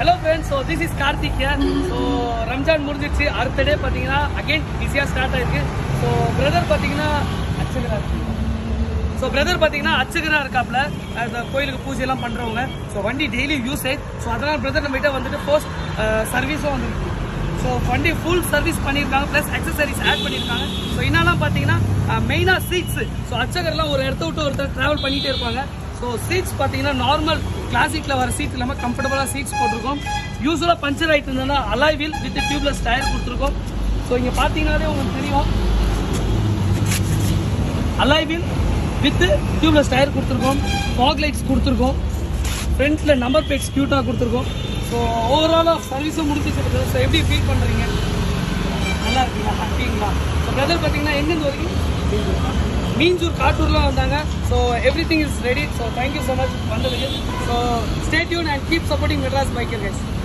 hello friends so this is Karthik here so Ramzan முடிஞ்சிருச்சு அடுத்த டே பார்த்தீங்கன்னா அகைன் பிஸியாக ஸ்டார்ட் ஆயிருக்கு ஸோ பிரதர் பார்த்தீங்கன்னா அச்சகரா ஸோ பிரதர் பார்த்தீங்கன்னா அச்சகரா இருக்காப்ல அந்த கோயிலுக்கு பூஜையெல்லாம் பண்ணுறவங்க ஸோ வண்டி டெய்லி யூசேஜ் ஸோ அதனால் பிரதர் நம்மகிட்ட வந்துட்டு போஸ்ட் சர்வீஸும் வந்துருக்கு ஸோ வண்டி ஃபுல் சர்வீஸ் பண்ணியிருக்காங்க ப்ளஸ் அக்சசரிஸ் ஆட் பண்ணியிருக்காங்க ஸோ என்னெல்லாம் பார்த்தீங்கன்னா மெயினாக சீட்ஸ் ஸோ அச்சகர்லாம் ஒரு இடத்த விட்டு ஒருத்தர் ட்ராவல் பண்ணிகிட்டே இருப்பாங்க ஸோ சீட்ஸ் பார்த்தீங்கன்னா நார்மல் கிளாசிக்கில் வர சீட் இல்லாமல் கம்ஃபர்டபுளாக சீட்ஸ் போட்டிருக்கோம் யூஸ்வலாக பஞ்சர் ஆகிட்டு இருந்ததுன்னா alloy wheel with tubeless tyre கொடுத்துருக்கோம் ஸோ இங்கே பார்த்தீங்கன்னாலே உங்களுக்கு தெரியும் alloy wheel with tubeless tyre கொடுத்துருக்கோம் ஃபாக் லைட்ஸ் கொடுத்துருக்கோம் ஃப்ரண்ட்டில் நம்பர் பிளேட்ஸ் க்யூட்டாக கொடுத்துருக்கோம் ஸோ ஓவராலாக சர்வீஸும் முடிஞ்சிச்சு ஸோ எப்படி ஃபீல் பண்ணுறீங்க நல்லா இருக்குங்களா ஹாப்பிங்களா ஸோ பிரதர் பார்த்தீங்கன்னா எங்கேருந்து வரீங்க மீஞ்சூர் காட்டூர்லாம் வந்தாங்க so everything is ready so thank you so much வந்ததுக்கு so stay tune and keep supporting Madras biker guys